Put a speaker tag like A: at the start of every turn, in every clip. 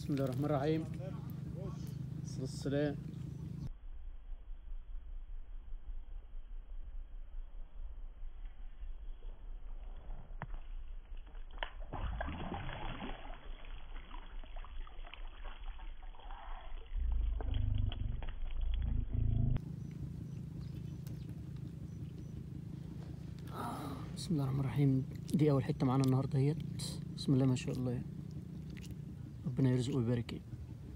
A: بسم الله الرحمن الرحيم الصلاة والسلام بسم الله الرحمن الرحيم دي أول حتة معانا النهاردة اهيت بسم الله ما شاء الله يعني. ربنا يرزقه ويبارك يعني.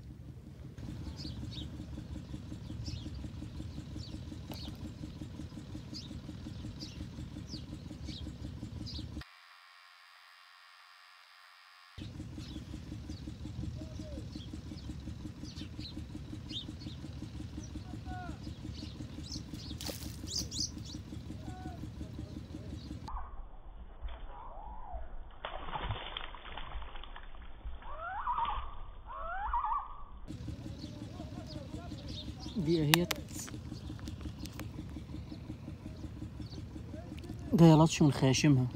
A: دي اهيت جاية لطش من خياشمها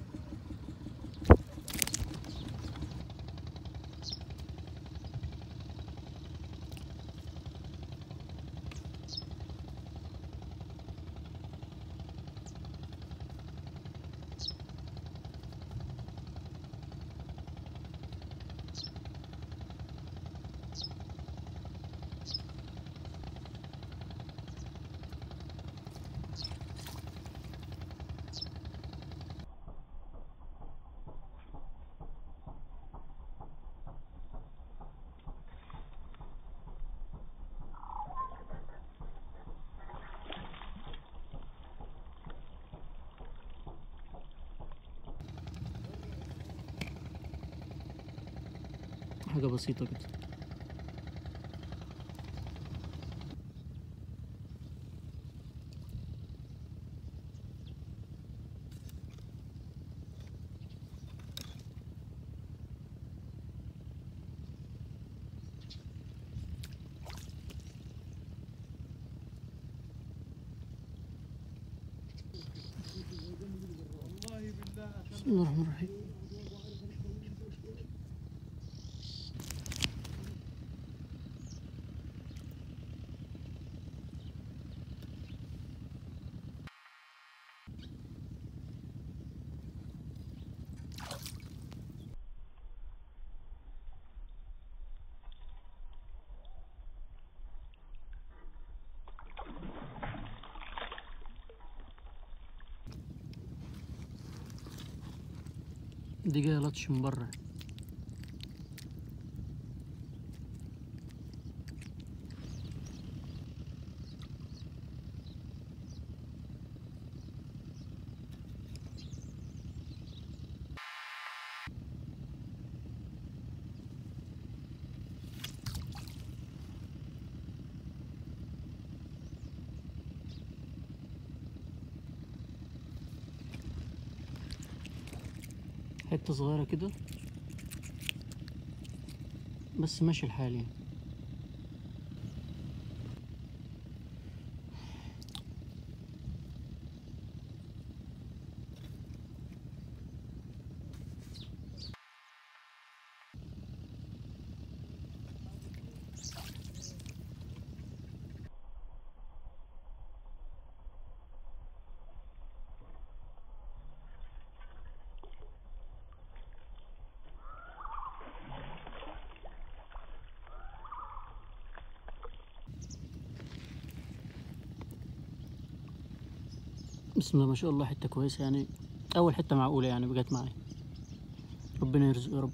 A: حاجة بسيطة كده بسم الله الرحمن الرحيم دي جاية لطش من بره حتة صغيرة كده بس ماشي الحال يعني بسم الله ما شاء الله حتة كويسة يعني أول حتة معقولة يعني بقت معي ربنا يرزق يا رب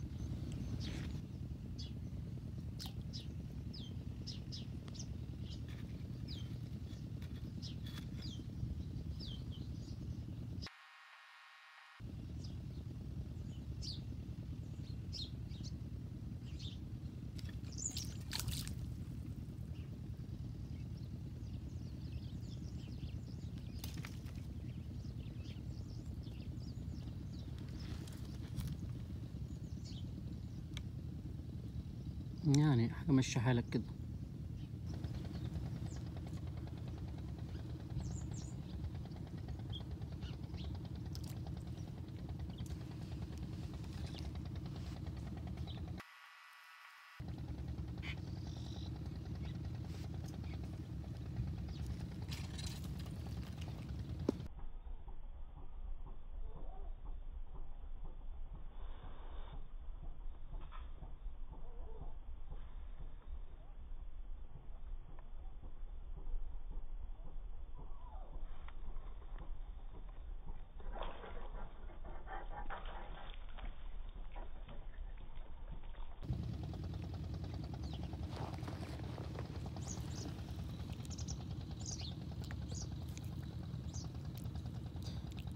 A: يعني حاجة ماشية حالك كده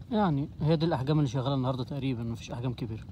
A: يعني هي دي الاحجام اللي شغاله النهارده تقريبا مفيش احجام كبيره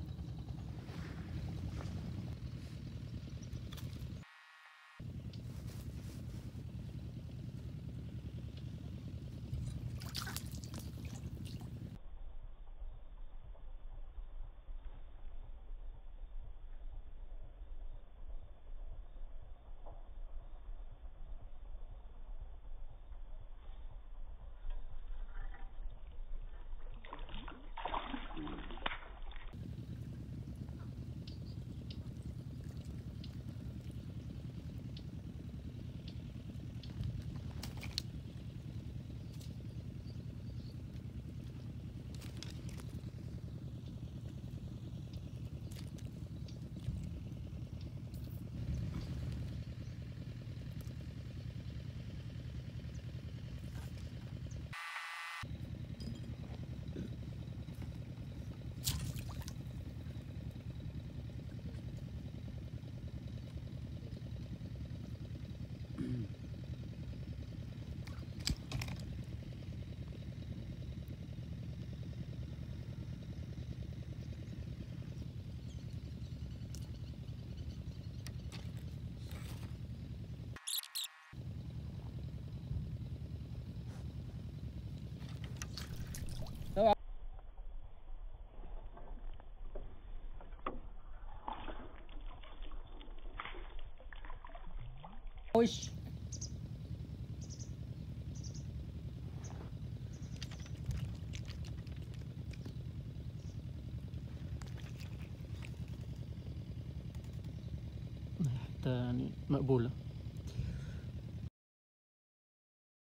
A: وش حتى يعني مقبولة